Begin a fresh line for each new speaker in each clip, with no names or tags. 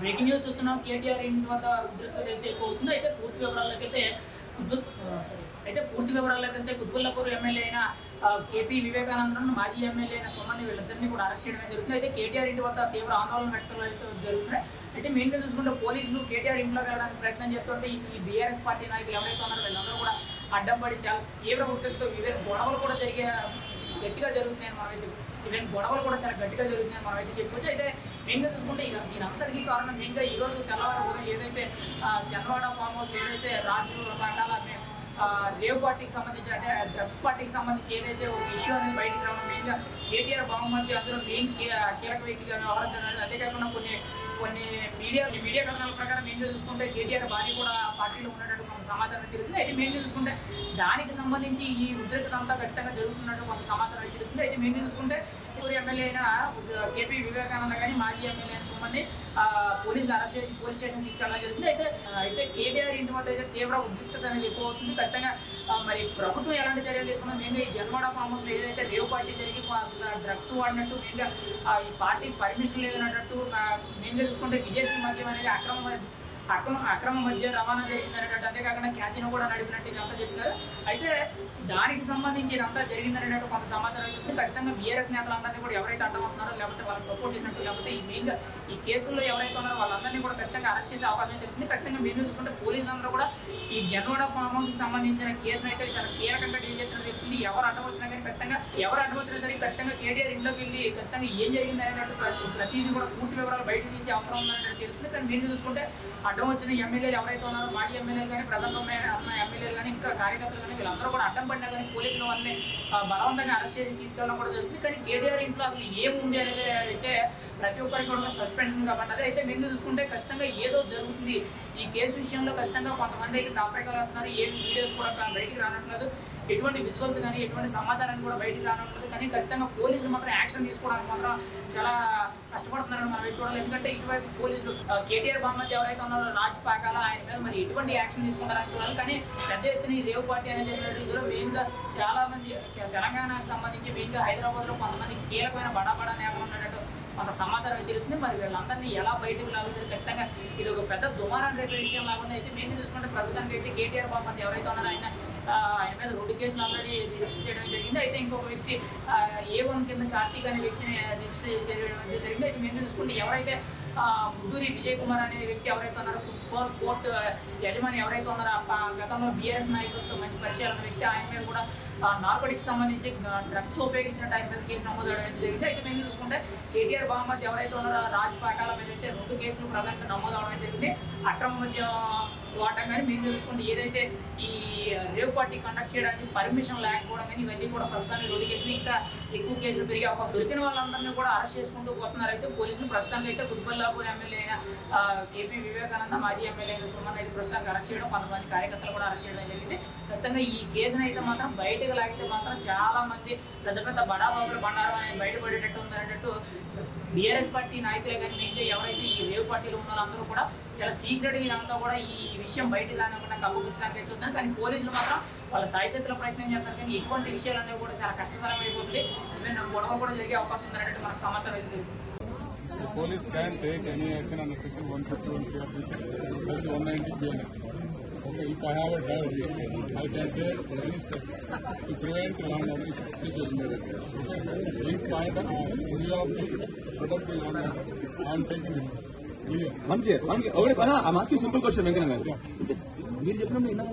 Breaking news చూస్తున్నాం కేటీఆర్ ఇంటి వద్ద ఉద్రిక్తత అయితే ఎక్కువ అవుతుంది అయితే పూర్తి వివరాల్లోకి అయితే కుద్దు- ఆ, sorry. అయితే పూర్తి వివరాల్లోకి అయితే కుత్బుల్లాపూర్ ఎమ్మెల్యే అయిన ఆ, కేపీ వివేకానందను మాజీ ఎమ్మెల్యే అయిన సుమన్ వీళ్ళిద్దరిని కూడా అరెస్ట్ చేయడం జరుగుతుంది అయితే కేటీఆర్ ఇంటి వద్ద తీవ్ర ఆందోళన వ్యక్తులు అయితే జరుగుతున్నాయి అయితే మెయిన్గా చూసుకుంటే పోలీసులు కేటీఆర్ ఇంట్లోకి వెళ్ళడానికి ప్రయత్నం చేస్తుంటే ఈ- ఈ బీఆర్ఎస్ పార్టీ నాయకులు ఎవరైతే ఉన్నారో వీళ్ళందరూ కూడా అడ్డం పడి చాలా తీవ్ర ఉద్రిక్తతో వివిధ గొడవలు కూడా జరిగే గట్టిగా జరుగుతున్నాయని మనమైతే ఈవెన్ గొడవలు కూడా చాలా గట్టిగా జరుగుతున్నాయని మనమైతే చెప్పొచ్చు అయితే మెయిన్గా చూసుకుంటే ఇది దీని అంతటికీ కారణం మెయిన్గా ఈ రోజు తెల్లవారు ఉదయం ఏదైతే ఆ, చంద్రవాడ ఫామ్ హౌస్ ఏదైతే రాజు రకాల ఆ, రేవ్ పార్టీకి సంబంధించి అంటే డ్రగ్స్ పార్టీకి సంబంధించి ఏదైతే ఒక ఇష్యూ అనేది బయటికి రావడం మెయిన్గా కేటీఆర్ బహుమతి అందులో మెయిన్ కీలక వ్యక్తిగా వ్యవహరించడం అంతేకాకుండా కొన్ని కొన్ని మీడియా మీడియా కథనాల ప్రకారం మెయిన్గా చూసుకుంటే కేటీఆర్ భార్య కూడా పార్టీలో ఉన్నట్టు కొంత సమాచారం తిరుగుతుంది అయితే మెయిన్గా చూసుకుంటే దానికి సంబంధించి ఈ ఉద్రిక్తత అంతా ఖచ్చితంగా జరుగుతున్నట్టు కొంత సమాచారం తిరుగుతుంది అయితే మెయిన్గా చూసుకుంటే ఊరి ఎమ్మెల్యే అయిన కేపీ వివేకానంద కానీ మాజీ ఎమ్మెల్యే అయిన సుమన్ని ఆ, పోలీసులు అరెస్ట్ చేసి పోలీస్ స్టేషన్ తీసుకెళ్ళడం జరిగింది అయితే ఆ, అయితే కేటీఆర్ ఇంటి వద్ద అయితే తీవ్ర ఉద్రిక్తత అనేది ఎక్కువ అవుతుంది ఖచ్చితంగా ఆ, మరి ప్రభుత్వం ఎలాంటి చర్యలు తీసుకున్నా మెయిన్గా ఈ జన్మడ ఫామ్ హౌస్లో ఏదైతే రేవ్ పార్టీ జరిగి డ్రగ్స్ వాడినట్టు మెయిన్గా ఆ, ఈ పార్టీ పర్మిషన్ లేదన్నట్టు మెయిన్గా చూసుకుంటే విదేశీ మద్యం అనేది అక్రమ అక్రమ అక్రమ మధ్య రవాణా జరిగిందనేటట్టు అంతేకాకుండా క్యాసినో కూడా నడిపినట్టు ఇదంతా చెప్పినారు అయితే దానికి సంబంధించి ఇదంతా జరిగిందనేటట్టు కొంత సమాచారం అయితే ఉంది ఖచ్చితంగా బీఆర్ఎస్ నేతలందరినీ కూడా ఎవరైతే అడ్డమవుతున్నారో లేకపోతే వాళ్ళకి సపోర్ట్ చేసినట్టు లేకపోతే ఈ మెయిన్గా ఈ కేసుల్లో ఎవరైతే ఉన్నారో వాళ్ళందరినీ కూడా ఖచ్చితంగా అరెస్ట్ చేసే అవకాశం జరుగుతుంది ఖచ్చితంగా మీరు చూసుకుంటే పోలీసులందరూ కూడా ఈ జన్వాడ ఫామ్ హౌస్ కి సంబంధించిన కేసును అయితే చాలా కీలకంగా డీల్ చేసిన జరుగుతుంది ఎవరు అడ్డం వచ్చినా కానీ ఖచ్చితంగా ఎవరు అడ్డం వచ్చినా సరే ఖచ్చితంగా కేటీఆర్ ఇంట్లోకి వెళ్ళి ఖచ్చితంగా ఏం జరిగింది అనేటట్టు ప్రతి ప్రతిదీ కూడా పూర్తి వివరాలు బయట తీసే అవసరం ఉందనేది తెలుస్తుంది కానీ మీరు చూసుకుంటే అడ్డం వచ్చిన ఎమ్మెల్యేలు ఎవరైతే ఉన్నారో మాజీ ఎమ్మెల్యేలు కానీ ప్రజెంట్ ఉన్న ఉన్న ఎమ్మెల్యేలు కానీ ఇంకా కార్యకర్తలు కానీ వీళ్ళందరూ కూడా అడ్డం పడినా కానీ పోలీసులు వాళ్ళని ఆ, బలవంతంగా అరెస్ట్ చేసి తీసుకెళ్ళడం కూడా జరుగుతుంది కానీ కేటీఆర్ ఇంట్లో అసలు ఏముంది అనేది అయితే ప్రతి ఒక్కరికి కూడా సస్పెన్షన్ కాబట్టి అయితే మీరు చూసుకుంటే ఖచ్చితంగా ఏదో జరుగుతుంది ఈ కేసు విషయంలో ఖచ్చితంగా కొంతమంది అయితే దాపరికాలు అవుతున్నారు ఏ వీడియోస్ కూడా కా- బయటికి రానట్లేదు ఎటువంటి విజువల్స్ కానీ ఎటువంటి సమాచారాన్ని కూడా బయటికి రానట్లేదు కానీ ఖచ్చితంగా పోలీసులు మాత్రం యాక్షన్ తీసుకోవడానికి మాత్రం చాలా కష్టపడుతున్నారని మనం అయితే చూడాలి ఎందుకంటే ఇటువైపు పోలీసులు ఆ, కేటీఆర్ బహ్మతి ఎవరైతే ఉన్నారో రాజ్ పాకాల ఆయన మీద మరి ఎటువంటి యాక్షన్ తీసుకుంటారని చూడాలి కానీ పెద్ద ఎత్తున ఈ రేవ్ పార్టీ అనేది జరిగినట్టు ఇందులో మెయిన్గా చాలా మంది తెలంగాణకు సంబంధించి మెయిన్గా హైదరాబాద్లో కొంతమంది కీలకమైన బడా బడా నేతలు ఉన్నట్టు కొంత సమాచారం అయితే తెలుస్తుంది మరి వీళ్ళందరినీ ఎలా బయటకు లాగుతుంది ఖచ్చితంగా ఇది ఒక పెద్ద దుమారం రేపు విషయం లాగుంది అయితే మేము చూసుకుంటే ప్రస్తుతానికి అయితే కేటీఆర్ బాబు ఎవరైతే ఉన్నారో ఆయన ఆ, ఆయన మీద రెండు కేసులు ఆల్రెడీ రిజిస్టర్ చేయడం జరిగింది అయితే ఇంకొక వ్యక్తి ఏ వన్ కింద కార్తీక్ అనే వ్యక్తిని రిజిస్టర్ చేయడం అయితే జరిగింది అయితే మేము చూసుకుంటే ఎవరైతే ఆ, ముద్దూరి విజయ్ కుమార్ అనే వ్యక్తి ఎవరైతే ఉన్నారో ఫుట్బాల్ కోర్టు యజమాని ఎవరైతే ఉన్నారో ఆ గతంలో బీఆర్ఎస్ నాయకులతో మంచి పరిచయాలు ఉన్న వ్యక్తి ఆయన మీద కూడా నార్కోటిక్స్ సంబంధించి డ్రగ్స్ ఉపయోగించినట్టు ఆయన మీద కేసు నమోదు అవడం జరిగింది అయితే మేము చూసుకుంటే కేటీఆర్ బహుమతి ఎవరైతే ఉన్నారో రాజ్ పాకాల మీద అయితే రెండు కేసులు ప్రజెంట్ నమోదు అవడం జరిగింది అక్రమ మధ్య వాడటం కానీ మేము చూసుకుంటే ఏదైతే ఈ రేవ్ పార్టీ కండక్ట్ చేయడానికి పర్మిషన్ లేకపోవడం కానీ ఇవన్నీ కూడా ప్రస్తుతానికి రెండు కేసులు ఇంకా ఎక్కువ కేసులు పెరిగే అవకాశం దొరికిన వాళ్ళందరినీ కూడా అరెస్ట్ చేసుకుంటూ పోతున్నారు అయితే పోలీసులు ప్రస్తుతానికి అయితే కుత్బల్లాపూర్ ఎమ్మెల్యే అయిన ఆ, కేపీ వివేకానంద మాజీ ఎమ్మెల్యే అయిన సుమన్ అయితే ప్రస్తుతానికి అరెస్ట్ చేయడం కొంతమంది కార్యకర్తలు కూడా అరెస్ట్ చేయడం జరిగింది ఖచ్చితంగా ఈ కేసును అయితే మాత్రం బయటకు లాగితే మాత్రం చాలా మంది పెద్ద పెద్ద బడాబాబులు బండారం అనేది బయటపడేటట్టు ఉంది అనేటట్టు బీఆర్ఎస్ పార్టీ నాయకులే కానీ మిగతా ఎవరైతే ఈ రేవ్ పార్టీలో ఉన్న వాళ్ళందరూ కూడా చాలా సీక్రెట్ ఇదంతా కూడా ఈ విషయం బయటకు రానివ్వకుండా కప్పుపుచ్చడానికి అయితే చూస్తున్నారు కానీ పోలీసులు మాత్రం వాళ్ళ సాయశక్తిలో ప్రయత్నం చేస్తారు కానీ ఎటువంటి విషయాలు అనేవి కూడా చాలా కష్టతరం అయిపోతుంది ఈవెన్ గొడవ కూడా జరిగే అవకాశం ఉందనేది మనకు సమాచారం అయితే తెలుస్తుంది
The police can take any action under section 151 CRPC, plus 190 BNS. Okay, if I have a doubt, I can take any step to prevent law and order situation. Okay, please find out in view of the protect the law and order. I am taking this. Clear?
One clear one ఒకటి అన్న I asking simple question Venkanna garu మీరు చెప్పినప్పుడు విన్నా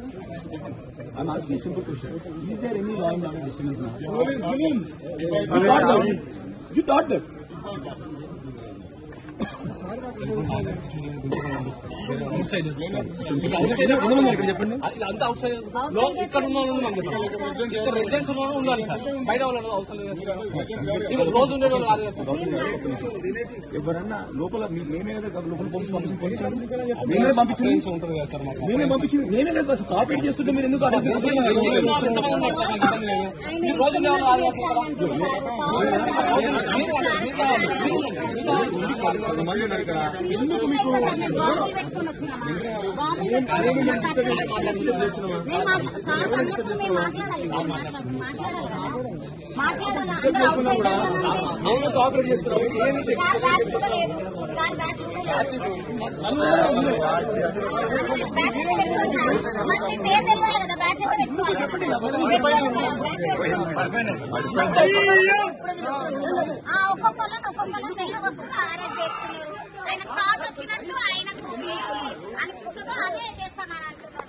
I asking simple question is there any law and order disturbance
Police given.
You thought that ఇక్కడ చెప్పండి
అంతా out side లో ఇక్కడ ఉన్న వాళ్ళు మనం చెప్పాలి ఇక్కడ రెసిడెన్స్ ఉన్న వాళ్ళు ఉండాలి సార్ బయట వాళ్ళు అవసరం లేదు ఇక్కడ రోజు ఉండే వాళ్ళు కాదు కదా సార్
ఎవరన్నా లోపల మీ- మేమే కదా లోపల పోలీసు పంపించిన పోలీసు వాళ్ళు? మేమే పంపించింది
ఉంటుంది కదా సార్ మాకు
మేమే పంపించింది నేనే కదా అసలు కాపరేట్ చేస్తుంటే మీరు ఎందుకు అరెస్ట్ చేస్తున్నారు?
ఎంతమంది ఉన్నారు సార్ నాకు ఇబ్బంది లేదు ఈ రోజు ఉండే వాళ్ళు కాదు కదా సార్ మీరు కాదు, మీరు కాదు, మీరు కాదు.
కొంతమంది ఉన్నారు ఇక్కడ. ఎందుకు మీకు
మాట్లాడాలి
అవును కాపరేట్ చేస్తున్నారు ఏమి
దాని బ్యాచ్ కూడా లేదు మీ పేరు తెలియాలి కదా బ్యాచ్ ఒక్కొక్కళ్ళని ఒక్కొక్కళ్ళని తెలియ వస్తుంది అరెస్ట్ చేస్తున్నారు ఆయన థాట్ వచ్చినట్టు ఆయనకు అనుకుంటున్నా అదే చేస్తానని అంటున్నాడు